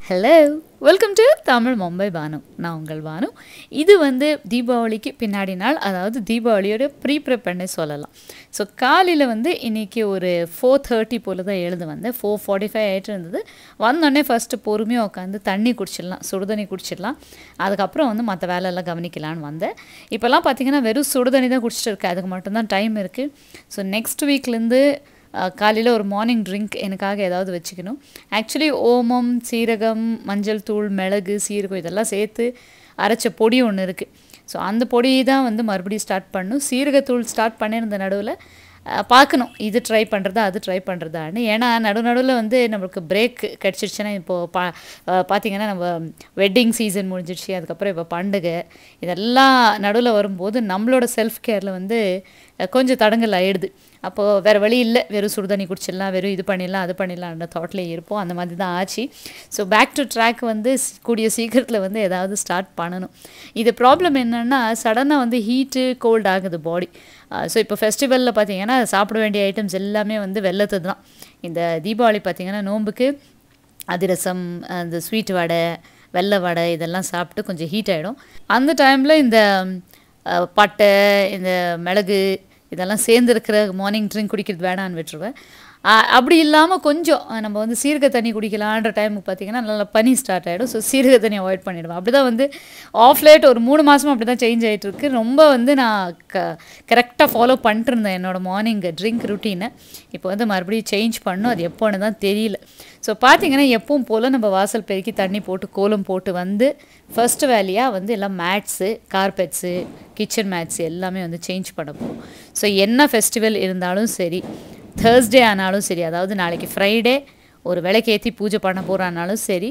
hello welcome to Tamil Mumbai Bhanu நான் உங்கள் பானு இது வந்து தீபாவளிக்கு பின்னாடி நாள் அதாவது தீபாவளியோட ப்ரீ ப்ரிப்பர்னே சொல்லலாம் ஸோ காலையில் வந்து இன்றைக்கி ஒரு ஃபோர் தேர்ட்டி போல் தான் எழுந்து வந்தேன் ஃபோர் ஃபார்ட்டி ஃபைவ் ஆகிட்டு இருந்தது வந்தோடனே ஃபஸ்ட்டு பொறுமையாக உட்காந்து தண்ணி குடிச்சிடலாம் சுடுதண்ணி குடிச்சிடலாம் அதுக்கப்புறம் வந்து மற்ற வேலையெல்லாம் கவனிக்கலான்னு வந்தேன் இப்போல்லாம் பார்த்தீங்கன்னா வெறும் சுடுதண்ணி தான் குடிச்சிட்டு இருக்கேன் அதுக்கு மட்டும்தான் டைம் இருக்குது ஸோ நெக்ஸ்ட் வீக்லேருந்து காலையில் ஒரு மார்னிங் ட்ரிங்க் எனக்காக ஏதாவது வச்சுக்கணும் ஆக்சுவலி ஓமம் சீரகம் மஞ்சள் தூள் மிளகு சீரகம் இதெல்லாம் சேர்த்து அரைச்ச பொடி ஒன்று இருக்குது ஸோ அந்த பொடி தான் வந்து மறுபடியும் ஸ்டார்ட் பண்ணணும் சீரகத்தூள் ஸ்டார்ட் பண்ணியிருந்த நடுவில் பார்க்கணும் இது ட்ரை பண்ணுறதா அது ட்ரை பண்ணுறதான்னு ஏன்னா நடு நடுவில் வந்து நம்மளுக்கு பிரேக் கிடச்சிருச்சுன்னா இப்போது பா பார்த்திங்கன்னா நம்ம வெட்டிங் சீசன் முடிஞ்சிடுச்சு அதுக்கப்புறம் இப்போ பண்டிகை இதெல்லாம் நடுவில் வரும்போது நம்மளோட செல்ஃப் கேரில் வந்து கொஞ்சம் தடங்கல் ஆயிடுது அப்போது வேறு வழி இல்லை வெறும் சுடுதண்ணி குடிச்சிடலாம் வெறும் இது பண்ணிடலாம் அது பண்ணிடலாம்ன்ற தாட்லேயே இருப்போம் அந்த மாதிரி தான் ஆச்சு ஸோ பேக் டு ட்ராக் வந்து கூடிய சீக்கிரத்தில் வந்து ஏதாவது ஸ்டார்ட் பண்ணணும் இது ப்ராப்ளம் என்னென்னா சடனாக வந்து ஹீட்டு கோல்ட் ஆகுது பாடி ஸோ இப்போ ஃபெஸ்டிவலில் பார்த்தீங்கன்னா சாப்பிட வேண்டிய ஐட்டம்ஸ் எல்லாமே வந்து வெள்ளத்து தான் இந்த தீபாவளி பார்த்திங்கன்னா நோம்புக்கு அதிரசம் அந்த ஸ்வீட் வடை வெள்ளை வடை இதெல்லாம் சாப்பிட்டு கொஞ்சம் ஹீட் ஆகிடும் அந்த டைமில் இந்த பட்டை இந்த மிளகு இதெல்லாம் சேர்ந்துருக்கிற மார்னிங் ட்ரிங்க் குடிக்கிறது வேணான்னு விட்டுருவேன் அப்படி இல்லாமல் கொஞ்சம் நம்ம வந்து சீரக தண்ணி குடிக்கலான்ற டைமுக்கு பார்த்திங்கன்னா நல்லா பனி ஸ்டார்ட் ஆகிடும் ஸோ சீரக தண்ணி அவாய்ட் பண்ணிவிடுவேன் அப்படி தான் வந்து ஆஃப் லேட் ஒரு மூணு மாதமும் அப்படி தான் சேஞ்ச் ஆகிட்டுருக்கு ரொம்ப வந்து நான் க கரெக்டாக ஃபாலோ பண்ணிட்டு இருந்தேன் என்னோடய மார்னிங் ட்ரிங்க் ருட்டீனை இப்போ வந்து மறுபடியும் சேஞ்ச் பண்ணும் அது எப்போன்னு தான் தெரியல ஸோ பார்த்திங்கன்னா எப்பவும் போல் நம்ம வாசல் பெருக்கி தண்ணி போட்டு கோலம் போட்டு வந்து ஃபர்ஸ்ட் வேலையாக வந்து எல்லாம் மேட்ஸு கார்பெட்ஸு கிச்சன் மேட்ஸ் எல்லாமே வந்து சேஞ்ச் பண்ண போகும் ஸோ என்ன ஃபெஸ்டிவல் இருந்தாலும் சரி தேர்ஸ்டே ஆனாலும் சரி அதாவது நாளைக்கு ஃப்ரைடே ஒரு விளக்கேற்றி பூஜை பண்ண போகிறான்னாலும் சரி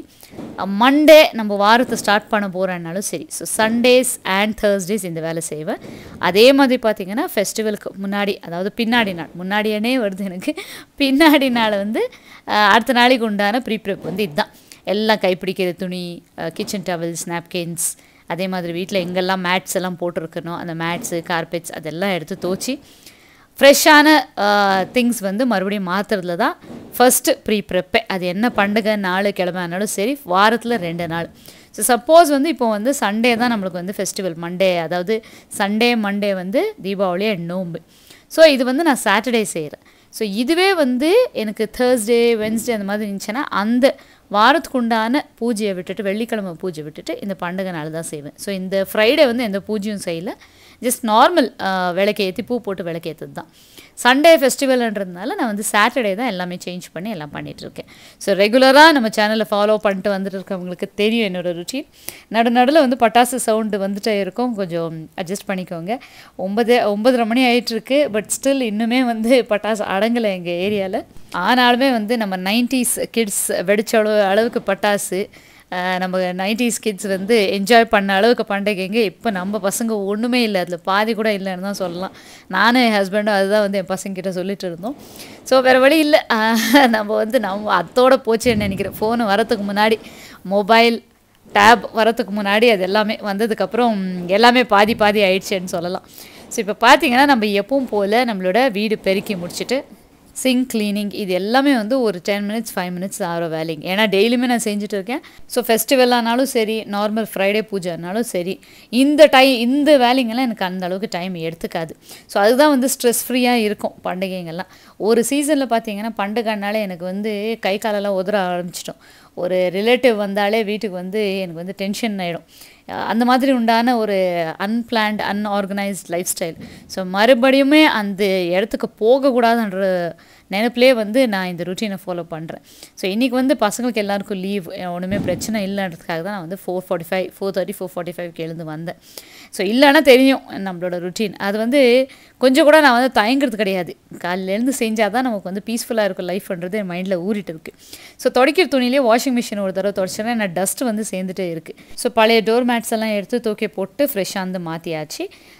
மண்டே நம்ம வாரத்தை ஸ்டார்ட் பண்ண போகிறனாலும் சரி ஸோ சண்டேஸ் அண்ட் தேர்ஸ்டேஸ் இந்த வேலை செய்வேன் அதே மாதிரி பார்த்திங்கன்னா ஃபெஸ்டிவலுக்கு முன்னாடி அதாவது பின்னாடி நாள் முன்னாடியானே வருது எனக்கு பின்னாடி நாள் வந்து அடுத்த நாளைக்கு உண்டான ப்ரீ ப்ரிப் வந்து இதுதான் எல்லாம் கைப்பிடிக்கிற துணி கிச்சன் டவல்ஸ் நாப்கின்ஸ் அதே மாதிரி வீட்டில் எங்கெல்லாம் மேட்ஸ் எல்லாம் போட்டிருக்கணும் அந்த மேட்ஸு கார்பெட்ஸ் அதெல்லாம் எடுத்து தோச்சி ஃப்ரெஷ்ஷான திங்ஸ் வந்து மறுபடியும் மாற்றுறதுல தான் ஃபஸ்ட்டு ப்ரீ ப்ரிப்பே அது என்ன பண்டிகை நாலு கிழமை ஆனாலும் சரி வாரத்தில் ரெண்டு நாள் ஸோ சப்போஸ் வந்து இப்போ வந்து சண்டே தான் நம்மளுக்கு வந்து ஃபெஸ்டிவல் மண்டே அதாவது சண்டே மண்டே வந்து தீபாவளி அண்ட் நோம்பு ஸோ இது வந்து நான் சாட்டர்டே செய்கிறேன் ஸோ இதுவே வந்து எனக்கு தேர்ஸ்டே வென்ஸ்டே அந்த மாதிரி இருந்துச்சுன்னா அந்த வாரத்துக்கு உண்டான பூஜையை விட்டுட்டு வெள்ளிக்கிழமை பூஜை விட்டுட்டு இந்த பண்டிகை நாள் தான் செய்வேன் ஸோ இந்த ஃப்ரைடே வந்து எந்த பூஜையும் செய்யலை ஜஸ்ட் நார்மல் விளக்கு ஏற்றி பூ போட்டு விளக்கு ஏற்றுறது தான் சண்டே ஃபெஸ்டிவல்ன்றதுனால நான் வந்து சாட்டர்டே தான் எல்லாமே சேஞ்ச் பண்ணி எல்லாம் பண்ணிகிட்ருக்கேன் ஸோ ரெகுலராக நம்ம சேனலை ஃபாலோ பண்ணிட்டு வந்துட்டு இருக்கவங்களுக்கு தெரியும் என்னோடய ருட்டீன் நடு நடுவில் வந்து பட்டாசு சவுண்டு வந்துட்டே இருக்கும் கொஞ்சம் அட்ஜஸ்ட் பண்ணிக்கோங்க ஒன்பது ஒன்பதரை மணி ஆகிட்டுருக்கு பட் ஸ்டில் இன்னுமே வந்து பட்டாசு அடங்கலை எங்கள் ஏரியாவில் ஆனாலுமே வந்து நம்ம நைன்டிஸ் கிட்ஸ் வெடிச்ச அளவு அளவுக்கு பட்டாசு நம்ம நைன்டிஸ் கிட்ஸ் வந்து என்ஜாய் பண்ண அளவுக்கு பண்டிகைங்க இப்போ நம்ம பசங்க ஒன்றுமே இல்லை அதில் பாதி கூட இல்லைன்னு தான் சொல்லலாம் நானும் என் ஹஸ்பண்டும் அதுதான் வந்து என் பசங்கிட்ட சொல்லிட்டு இருந்தோம் ஸோ வேறு வழி இல்லை நம்ம வந்து நம்ம அத்தோடு போச்சுன்னு நினைக்கிறேன் ஃபோனு வரத்துக்கு முன்னாடி மொபைல் டேப் வரத்துக்கு முன்னாடி அது எல்லாமே வந்ததுக்கப்புறம் எல்லாமே பாதி பாதி ஆயிடுச்சுன்னு சொல்லலாம் ஸோ இப்போ பார்த்தீங்கன்னா நம்ம எப்பவும் போல் நம்மளோட வீடு பெருக்கி முடிச்சுட்டு சிங்க் க்ளீனிங் இது எல்லாமே வந்து ஒரு டென் மினிட்ஸ் ஃபைவ் மினிட்ஸ் ஆகிற வேலைங்க ஏன்னா டெய்லியுமே நான் செஞ்சுட்டு இருக்கேன் ஸோ ஃபெஸ்டிவல் ஆனாலும் சரி நார்மல் ஃப்ரைடே பூஜை ஆனாலும் சரி இந்த டைம் இந்த வேலைங்கெல்லாம் எனக்கு அந்த அளவுக்கு டைம் எடுத்துக்காது ஸோ அதுதான் வந்து ஸ்ட்ரெஸ் ஃப்ரீயாக இருக்கும் பண்டிகைங்கள்லாம் ஒரு சீசனில் பார்த்தீங்கன்னா பண்டிகைனாலே எனக்கு வந்து கை காலெல்லாம் உதற ஆரம்பிச்சிட்டோம் ஒரு ரிலேட்டிவ் வந்தாலே வீட்டுக்கு வந்து எனக்கு வந்து டென்ஷன் ஆகிடும் அந்த மாதிரி உண்டான ஒரு unplanned unorganised lifestyle so மறுபடியுமே அந்த இடத்துக்கு போகக்கூடாதுன்ற நினப்பிலே வந்து நான் இந்த ருட்டீனை ஃபாலோ பண்ணுறேன் ஸோ இன்றைக்கி வந்து பசங்களுக்கு எல்லாருக்கும் லீவ் ஒன்றுமே பிரச்சனை இல்லைன்றதுக்காக தான் நான் வந்து four forty five four thirty four forty ஃபைவ்க்கு எழுந்து வந்தேன் ஸோ இல்லைன்னா தெரியும் நம்மளோட ருட்டீன் அது வந்து கொஞ்சம் கூட நான் வந்து தயங்குறது கிடையாது காலையிலேருந்து செஞ்சால் தான் நமக்கு வந்து பீஸ்ஃபுல்லாக இருக்கும் லைஃப்ன்றது என் மைண்டில் ஊறிட்டு இருக்குது ஸோ துடைக்கிற துணியிலே வாஷிங் மிஷின் ஒரு தடவை துடைச்சேன்னா என்ன டஸ்ட் வந்து சேர்ந்துட்டே இருக்குது ஸோ பழைய டோர் மேட்ஸ் எல்லாம் எடுத்து தூக்கி போட்டு ஃப்ரெஷ்ஷாக வந்து மாற்றியாச்சு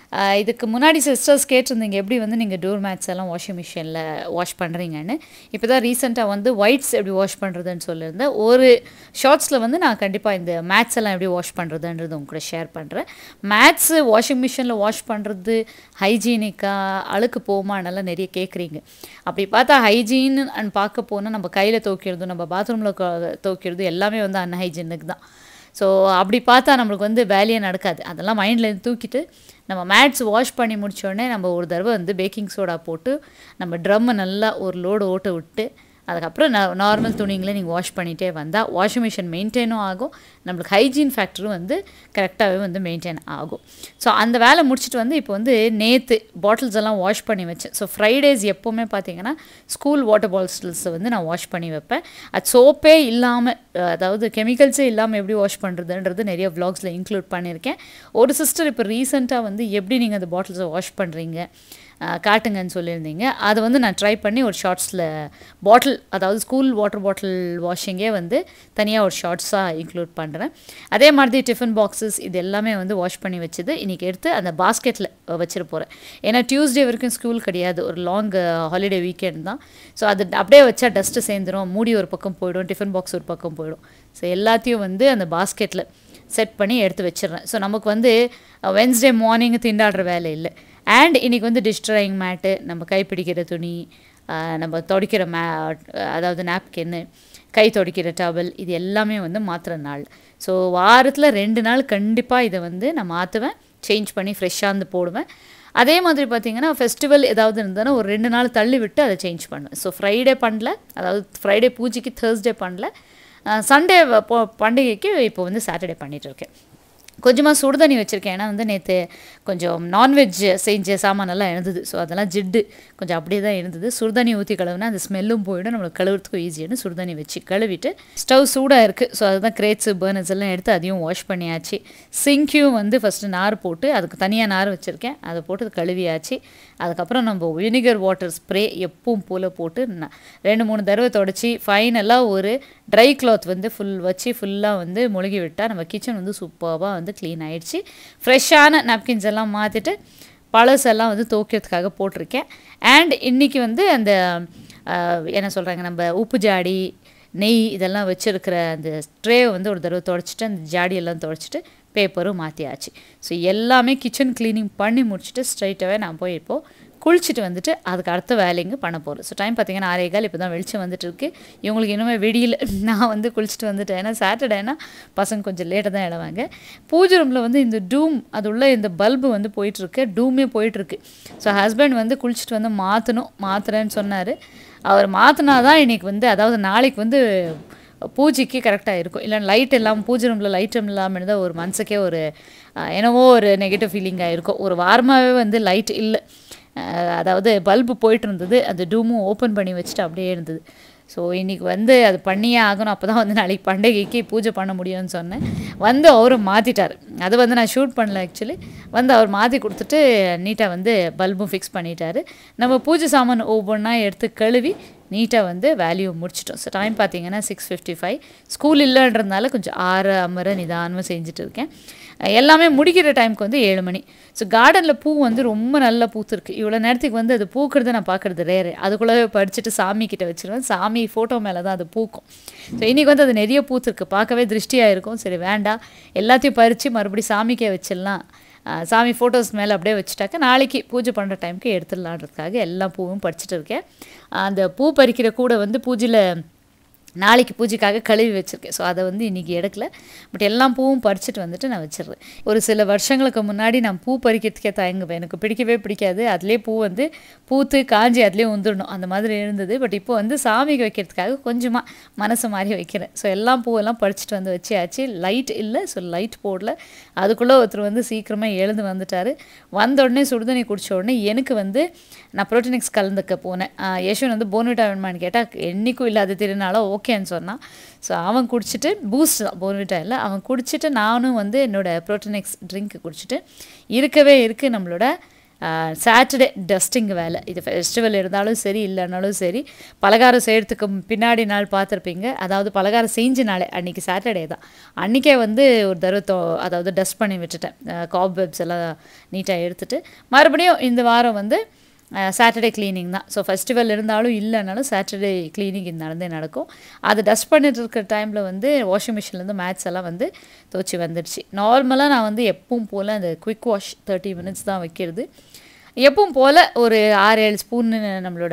ஆஹ் இதுக்கு முன்னாடி சிஸ்டர்ஸ் கேட்டிருந்தீங்க எப்படி வந்து நீங்கள் டோர் மேட்ஸ் எல்லாம் வாஷிங் மிஷினில் வாஷ் பண்ணுறீங்கன்னு இப்போ தான் ரீசெண்டாக வந்து ஒயிட்ஸ் எப்படி வாஷ் பண்ணுறதுன்னு சொல்லியிருந்தேன் ஒரு ஷார்ட்ஸில் வந்து நான் கண்டிப்பாக இந்த மேட்ஸ் எல்லாம் எப்படி வாஷ் பண்ணுறதுன்றது உங்க கூட ஷேர் பண்ணுறேன் மேட்ஸு வாஷிங் மிஷினில் வாஷ் பண்ணுறது ஹைஜீனிக்காக அழுக்கு போமானெல்லாம் நிறைய கேட்குறீங்க அப்படி பார்த்தா ஹைஜீன் அண்ட் பார்க்க போனால் நம்ம கையில் துவைக்கிறதும் நம்ம பாத்ரூமில் துவைக்கிறதும் எல்லாமே வந்து அன்ஹைஜீனுக்கு தான் ஸோ அப்படி பார்த்தா நம்மளுக்கு வந்து வேலையே நடக்காது அதெல்லாம் மைண்ட்லேருந்து தூக்கிட்டு நம்ம மேட்ஸ் வாஷ் பண்ணி முடிச்ச உடனே நம்ம ஒரு தடவை வந்து பேக்கிங் சோடா போட்டு நம்ம ட்ரம்மை நல்லா ஒரு லோடு ஓட்ட விட்டு அதுக்கப்புறம் ந நார்மல் துணிங்களே நீங்கள் வாஷ் பண்ணிகிட்டே வந்தால் வாஷிங் மிஷின் மெயின்டைனும் ஆகும் நம்மளுக்கு ஹைஜீன் ஃபேக்டரும் வந்து கரெக்டாகவே வந்து மெயின்டைன் ஆகும் ஸோ அந்த வேலை முடிச்சுட்டு வந்து இப்போ வந்து நேற்று பாட்டில்ஸ் எல்லாம் வாஷ் பண்ணி வச்சேன் ஸோ ஃப்ரைடேஸ் எப்போவுமே பார்த்தீங்கன்னா ஸ்கூல் வாட்டர் பாட்டில்ஸை வந்து நான் வாஷ் பண்ணி வைப்பேன் அது சோப்பே இல்லாமல் அதாவது கெமிக்கல்ஸே இல்லாமல் எப்படி வாஷ் பண்ணுறதுன்றது நிறைய vlogsல இன்க்ளூட் பண்ணியிருக்கேன் ஒரு சிஸ்டர் இப்போ ரீசெண்டாக வந்து எப்படி நீங்கள் அந்த பாட்டில்ஸை வாஷ் பண்ணுறீங்க காட்டுங்கன்னு சொல்லியிருந்தீங்க அதை வந்து நான் ட்ரை பண்ணி ஒரு ஷார்ட்ஸில் பாட்டில் அதாவது ஸ்கூல் வாட்டர் பாட்டில் வாஷிங்கே வந்து தனியாக ஒரு ஷார்ட்ஸாக இன்க்ளூட் பண்ணுறேன் அதே மாதிரி டிஃபன் பாக்ஸஸ் இது எல்லாமே வந்து வாஷ் பண்ணி வச்சது இன்றைக்கி எடுத்து அந்த பாஸ்கெட்டில் வச்சிட போகிறேன் ஏன்னா டியூஸ்டே வரைக்கும் ஸ்கூல் கிடையாது ஒரு லாங் ஹாலிடே வீக்கெண்ட் தான் ஸோ அது அப்படியே வச்சா டஸ்ட்டு சேர்ந்துரும் மூடி ஒரு பக்கம் போயிடும் டிஃபன் பாக்ஸ் ஒரு பக்கம் போயிடும் ஸோ எல்லாத்தையும் வந்து அந்த பாஸ்கெட்டில் செட் பண்ணி எடுத்து வச்சிடுறேன் ஸோ நமக்கு வந்து வென்ஸ்டே மார்னிங் திண்டாடுற வேலை இல்லை அண்ட் இன்றைக்கி வந்து டிஷ் ட்ரையிங் மேட்டு நம்ம கை பிடிக்கிற துணி ஆஹ் நம்ம துடைக்கிற மே அதாவது நாப்கின்னு கை துடைக்கிற டவல் இது எல்லாமே வந்து மாற்றுற நாள் ஸோ வாரத்தில் ரெண்டு நாள் கண்டிப்பாக இதை வந்து நான் மாற்றுவேன் சேஞ்ச் பண்ணி ஃப்ரெஷ்ஷாக இருந்து போடுவேன் அதே மாதிரி பார்த்தீங்கன்னா ஃபெஸ்டிவல் ஏதாவது இருந்ததுன்னா ஒரு ரெண்டு நாள் தள்ளி விட்டு அதை சேஞ்ச் பண்ணுவேன் ஸோ ஃப்ரைடே பண்ணல அதாவது ஃப்ரைடே பூஜைக்கு தேர்ஸ்டே பண்ணல சண்டே பண்டிகைக்கு இப்போ வந்து சாட்டர்டே பண்ணிகிட்டு இருக்கேன் கொஞ்சமாக சுடுதண்ணி வச்சுருக்கேன் ஏன்னா வந்து நேற்று கொஞ்சம் நான்வெஜ் செஞ்ச சாமானெல்லாம் இருந்தது ஸோ அதெல்லாம் ஜிட்டு கொஞ்சம் அப்படியே தான் இருந்தது சுடுதண்ணி ஊற்றி கழுவுனா அந்த ஸ்மெல்லும் போயிடும் நம்மளுக்கு கழுவுறதுக்கும் ஈஸியானு சுடுதண்ணி வச்சு கழுவிட்டு ஸ்டவ் சூடாக இருக்குது ஸோ அதுதான் கிரேட்ஸு பர்னர்ஸ் எல்லாம் எடுத்து அதையும் வாஷ் பண்ணியாச்சு சிங்கையும் வந்து ஃபஸ்ட்டு நார் போட்டு அதுக்கு தனியாக நார் வச்சுருக்கேன் அதை போட்டு அது கழுவியாச்சு அதுக்கப்புறம் நம்ம வினிகர் வாட்டர் ஸ்ப்ரே எப்பவும் போல் போட்டு ந- ரெண்டு மூணு தடவை தொடச்சி ஃபைனலாக ஒரு ட்ரை கிளாத் வந்து ஃபுல் வச்சு ஃபுல்லாக வந்து முழுகி விட்டால் நம்ம கிச்சன் வந்து சூப்பராக வந்து க்ளீன் ஆயிடுச்சு ஃப்ரெஷ்ஷான நாப்கின்ஸ் எல்லாம் மாற்றிட்டு பழசெல்லாம் வந்து துவைக்கிறதுக்காக போட்டிருக்கேன் அண்ட் இன்றைக்கி வந்து அந்த ஆஹ், என்ன சொல்கிறாங்க நம்ம உப்பு ஜாடி நெய் இதெல்லாம் வச்சுருக்கிற அந்த ட்ரேவை வந்து ஒரு தடவை துடைச்சிட்டு அந்த ஜாடியெல்லாம் துடைச்சிட்டு பேப்பரும் மாற்றியாச்சு ஸோ எல்லாமே கிச்சன் க்ளீனிங் பண்ணி முடிச்சுட்டு ஸ்ட்ரைட்டாகவே நான் போய் இப்போது குளிச்சுட்டு வந்துட்டு அதுக்கு அடுத்த வேலைங்க பண்ண போகிறோம் ஸோ டைம் பார்த்தீங்கன்னா ஆறே கால் இப்போ தான் வெளிச்சம் வந்துட்டு இருக்கு இவங்களுக்கு இன்னுமே வெடியில் நான் வந்து குளிச்சுட்டு வந்துட்டேன் ஏன்னா சாட்டர்டேனா பசங்க கொஞ்சம் லேட்டாக தான் எழுவாங்க பூஜை ரூமில் வந்து இந்த டூம் அது உள்ள இந்த பல்பு வந்து போயிட்டுருக்கு டூமே போயிட்டுருக்கு ஸோ ஹஸ்பண்ட் வந்து குளிச்சுட்டு வந்து மாற்றணும் மாற்றுறேன்னு சொன்னார் அவர் மாற்றினா தான் இன்றைக்கி வந்து அதாவது நாளைக்கு வந்து பூஜைக்கு கரெக்டாக இருக்கும் இல்லை லைட் இல்லாமல் பூஜை ரூமில் லைட் இல்லாமல் இருந்தால் ஒரு மனசுக்கே ஒரு அஹ், என்னவோ ஒரு நெகட்டிவ் ஃபீலிங்காக இருக்கும் ஒரு வாரமாகவே வந்து லைட் இல்லை அஹ், அதாவது பல்பு போயிட்டு இருந்தது அந்த டூமும் ஓப்பன் பண்ணி வச்சுட்டு அப்படியே இருந்தது ஸோ இன்றைக்கி வந்து அது பண்ணியே ஆகணும் அப்போ தான் வந்து நாளைக்கு பண்டிகைக்கு பூஜை பண்ண முடியும்னு சொன்னேன் வந்து அவரும் மாற்றிட்டார் அது வந்து நான் ஷூட் பண்ணல ஆக்சுவலி வந்து அவர் மாற்றி கொடுத்துட்டு நீட்டாக வந்து பல்பும் ஃபிக்ஸ் பண்ணிட்டாரு நம்ம பூஜை சாமான் ஒவ்வொன்றா எடுத்து கழுவி நீட்டாக வந்து வேல்யூ முடிச்சிட்டோம் ஸோ டைம் பார்த்தீங்கன்னா சிக்ஸ் ஃபிஃப்டி ஃபைவ் ஸ்கூல் இல்லைன்றதுனால கொஞ்சம் ஆறு அமர நிதானமாக செஞ்சுட்டு இருக்கேன் அஹ் எல்லாமே முடிக்கிற டைமுக்கு வந்து ஏழு மணி ஸோ கார்டனில் பூ வந்து ரொம்ப நல்லா பூத்துருக்கு இவ்வளோ நேரத்துக்கு வந்து அது பூக்கிறத நான் பார்க்குறது ரேரு அதுக்குள்ளே படிச்சுட்டு சாமி கிட்ட வச்சிருவேன் சாமி ஃபோட்டோ மேலே தான் அது பூக்கும் ஸோ இன்றைக்கி வந்து அது நிறைய பூத்துருக்கு பார்க்கவே திருஷ்டியாக இருக்கும் சரி வேண்டாம் எல்லாத்தையும் பறித்து மறுபடியும் சாமிக்கே வச்சிடலாம் ஆஹ் சாமி ஃபோட்டோஸ் மேலே அப்படியே வச்சுட்டாக்க நாளைக்கு பூஜை பண்ணுற டைமுக்கு எடுத்துடலான்றதுக்காக எல்லா பூவும் பறிச்சுட்டு இருக்கேன் ஆஹ் அந்த பூ பறிக்கிற கூட வந்து பூஜையில் நாளைக்கு பூஜைக்காக கழுவி வச்சுருக்கேன் ஸோ அதை வந்து இன்றைக்கி எடுக்கல பட் எல்லா பூவும் பறிச்சுட்டு வந்துட்டு நான் வச்சிடுறேன் ஒரு சில வருஷங்களுக்கு முன்னாடி நான் பூ பறிக்கிறதுக்கே தயங்குவேன் எனக்கு பிடிக்கவே பிடிக்காது அதுலேயே பூ வந்து பூத்து காஞ்சி அதுலேயே உந்துடணும் அந்த மாதிரி இருந்தது பட் இப்போ வந்து சாமிக்கு வைக்கிறதுக்காக கொஞ்சமாக மனசு மாதிரி வைக்கிறேன் ஸோ எல்லா பூவெல்லாம் பறிச்சுட்டு வந்து வச்சியாச்சு லைட் இல்லை ஸோ லைட் போடல அதுக்குள்ளே ஒருத்தர் வந்து சீக்கிரமாக எழுந்து வந்துட்டார் வந்த உடனே சுடுதண்ணி குடிச்ச உடனே எனக்கு வந்து நான் ப்ரோட்டீனிக்ஸ் கலந்துக்க போனேன் ஆஹ் யஷ்வன் வந்து போன்விட்டா வேணுமான்னு கேட்டால் என்றைக்கும் இல்லாத திருநாளோ ஓகேன்னு சொன்னான் ஸோ அவன் குடிச்சிட்டு பூஸ்ட் தான் போன்விட்டா இல்லை அவன் குடிச்சிட்டு நானும் வந்து என்னோட ப்ரோட்டீனிக்ஸ் ட்ரிங்க் குடிச்சிட்டு இருக்கவே இருக்குது நம்மளோட சாட்டர்டே டஸ்டிங் வேலை இது ஃபெஸ்டிவல் இருந்தாலும் சரி இல்லைனாலும் சரி பலகாரம் செய்கிறதுக்கு பின்னாடி நாள் பார்த்துருப்பீங்க அதாவது பலகாரம் செஞ்ச நாளே அன்றைக்கி சாட்டர்டே தான் அன்றைக்கே வந்து ஒரு தடவை தோ அதாவது டஸ்ட் பண்ணி விட்டுட்டேன் காப் வெப்ஸ் எல்லாம் நீட்டாக எடுத்துட்டு மறுபடியும் இந்த வாரம் வந்து சாட்டர்டே க்ளீனிங் தான் ஸோ ஃபெஸ்டிவல் இருந்தாலும் இல்லைனாலும் சாட்டர்டே க்ளீனிங் இது நடந்தே நடக்கும் அது டஸ்ட் பண்ணிட்டு இருக்கிற டைமில் வந்து வாஷிங் மிஷின்லேருந்து மேட்ஸ் எல்லாம் வந்து துவச்சி வந்துடுச்சு நார்மலாக நான் வந்து எப்பவும் போல் அந்த குவிக் வாஷ் தேர்ட்டி மினிட்ஸ் தான் வைக்கிறது எப்பவும் போல் ஒரு ஆறு ஏழு ஸ்பூன் நம்மளோட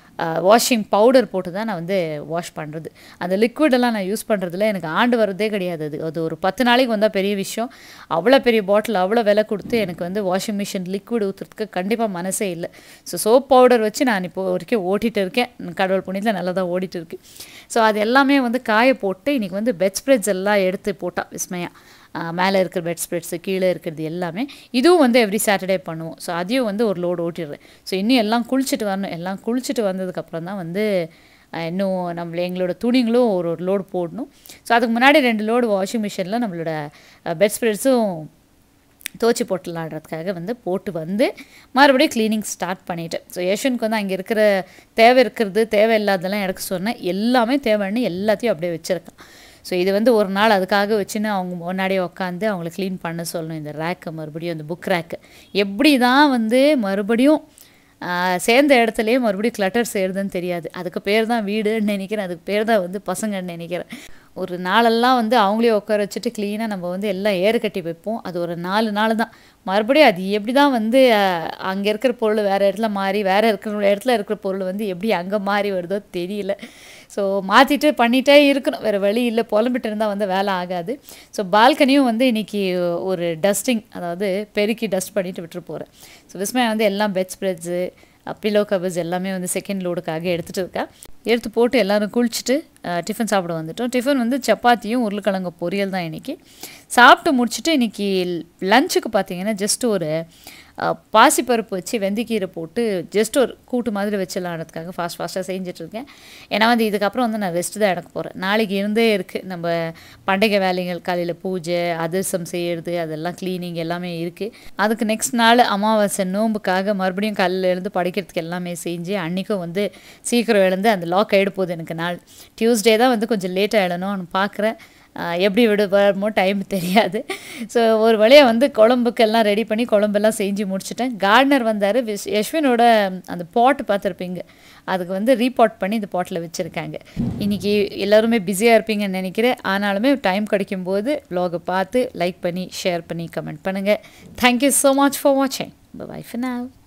வாஷிங் பவுடர் போட்டு தான் நான் வந்து வாஷ் பண்ணுறது அந்த லிக்விடெல்லாம் நான் யூஸ் பண்ணுறதுல எனக்கு ஆண்டு வரதே கிடையாது அது அது ஒரு பத்து நாளைக்கு வந்தால் பெரிய விஷயம் அவ்வளோ பெரிய பாட்டில் அவ்வளோ விலை கொடுத்து எனக்கு வந்து வாஷிங் மிஷின் லிக்விட் ஊற்றுறதுக்கு கண்டிப்பாக மனசே இல்லை ஸோ சோப் பவுடர் வச்சு நான் இப்போ வரைக்கும் ஓட்டிகிட்டு இருக்கேன் கடவுள் புண்ணியத்தில் நல்லா தான் ஓடிட்டு இருக்கு ஸோ அது எல்லாமே வந்து காய போட்டு இன்றைக்கி வந்து பெட் ஸ்ப்ரெட்ஸ் எல்லாம் எடுத்து போட்டா விஸ்மயா மேலே இருக்கிற பெட் ஸ்ப்ரெட்ஸு கீழே இருக்கிறது எல்லாமே இதுவும் வந்து எவ்ரி சாட்டர்டே பண்ணுவோம் ஸோ அதையும் வந்து ஒரு லோடு ஓட்டிடுறேன் ஸோ இன்னும் எல்லாம் குளிச்சுட்டு வரணும் எல்லாம் குளிச்சுட்டு வந்ததுக்கப்புறம் தான் வந்து இன்னும் நம்மள எங்களோட துணிங்களும் ஒரு ஒரு லோடு போடணும் ஸோ அதுக்கு முன்னாடி ரெண்டு லோடு வாஷிங் மிஷினில் நம்மளோட பெட் ஸ்ப்ரெட்ஸும் துவச்சி போட்டுலாடுறதுக்காக வந்து போட்டு வந்து மறுபடியும் க்ளீனிங் ஸ்டார்ட் பண்ணிவிட்டேன் ஸோ யஷ்வனுக்கு வந்து அங்கே இருக்கிற தேவை இருக்கிறது தேவை இல்லாததெல்லாம் எடுக்க சொன்னேன் எல்லாமே தேவைன்னு எல்லாத்தையும் அப்படியே வச்சுருக்கான் ஸோ இது வந்து ஒரு நாள் அதுக்காக வச்சுன்னு அவங்க முன்னாடியே உட்காந்து அவங்கள க்ளீன் பண்ண சொல்லணும் இந்த ரேக்கை மறுபடியும் இந்த புக் ரேக்கு எப்படி தான் வந்து மறுபடியும் சேர்ந்த இடத்துலையே மறுபடியும் கிளட்டர் செய்கிறதுன்னு தெரியாது அதுக்கு பேர் தான் வீடுன்னு நினைக்கிறேன் அதுக்கு பேர் தான் வந்து பசங்கன்னு நினைக்கிறேன் ஒரு நாளெல்லாம் வந்து அவங்களே உட்கார வச்சுட்டு க்ளீனாக நம்ம வந்து எல்லாம் ஏறு கட்டி வைப்போம் அது ஒரு நாலு நாள் தான் மறுபடியும் அது எப்படி தான் வந்து அங்கே இருக்கிற பொருள் வேறு இடத்துல மாறி வேறு இருக்கிற இடத்துல இருக்கிற பொருள் வந்து எப்படி அங்கே மாறி வருதோ தெரியல ஸோ மாற்றிட்டு பண்ணிகிட்டே இருக்கணும் வேறு வழி இல்லை புலம்பிட்டு இருந்தால் வந்து வேலை ஆகாது ஸோ பால்கனியும் வந்து இன்றைக்கி ஒரு டஸ்டிங் அதாவது பெருக்கி டஸ்ட் பண்ணிட்டு விட்டுட்டு போகிறேன் ஸோ விஸ்மயா வந்து எல்லாம் பெட் ஸ்ப்ரெட்ஸு பில்லோ கவர்ஸ் எல்லாமே வந்து செகண்ட் லோடுக்காக எடுத்துகிட்டு இருக்கா எடுத்து போட்டு எல்லோரும் குளிச்சுட்டு டிஃபன் சாப்பிட வந்துட்டோம் டிஃபன் வந்து சப்பாத்தியும் உருளைக்கிழங்கு பொரியல் தான் இன்றைக்கி சாப்பிட்டு முடிச்சுட்டு இன்றைக்கி லஞ்சுக்கு பார்த்தீங்கன்னா ஜஸ்ட் ஒரு பாசிப்பருப்பு வச்சு வெந்தயக்கீரை போட்டு ஜஸ்ட் ஒரு கூட்டு மாதிரி வச்சிடலான்றதுக்காக ஃபாஸ்ட் ஃபாஸ்ட்டாக செஞ்சிட்ருக்கேன் ஏன்னா வந்து இதுக்கப்புறம் வந்து நான் ரெஸ்ட் தான் எடுக்க போகிறேன் நாளைக்கு இருந்தே இருக்குது நம்ம பண்டிகை வேலைகள் காலையில் பூஜை அதிரசம் செய்கிறது அதெல்லாம் க்ளீனிங் எல்லாமே இருக்குது அதுக்கு நெக்ஸ்ட் நாள் அமாவாசை நோம்புக்காக மறுபடியும் காலையில் எழுந்து படிக்கிறதுக்கு எல்லாமே செஞ்சு அன்றைக்கும் வந்து சீக்கிரம் எழுந்து அந்த லாக் ஆகிட போகுது எனக்கு நாள் டியூஸ்டே தான் வந்து கொஞ்சம் லேட்டாக எழுணும்னு பார்க்குறேன் எப்படி விடுவோமோ டைம் தெரியாது ஸோ ஒரு வழியாக வந்து குழம்புக்கெல்லாம் ரெடி பண்ணி குழம்பெல்லாம் செஞ்சு முடிச்சுட்டேன் கார்டனர் வந்தார் விஸ் யஷ்வினோட அந்த பாட்டு பார்த்துருப்பீங்க அதுக்கு வந்து ரீபாட் பண்ணி இந்த பாட்டில் வச்சுருக்காங்க இன்றைக்கி எல்லோருமே பிஸியாக இருப்பீங்கன்னு நினைக்கிறேன் ஆனாலுமே டைம் கிடைக்கும்போது வ்ளாகை பார்த்து லைக் பண்ணி ஷேர் பண்ணி கமெண்ட் பண்ணுங்கள் தேங்க்யூ ஸோ மச் ஃபார் வாட்சிங் பை ஃபார் நாவ்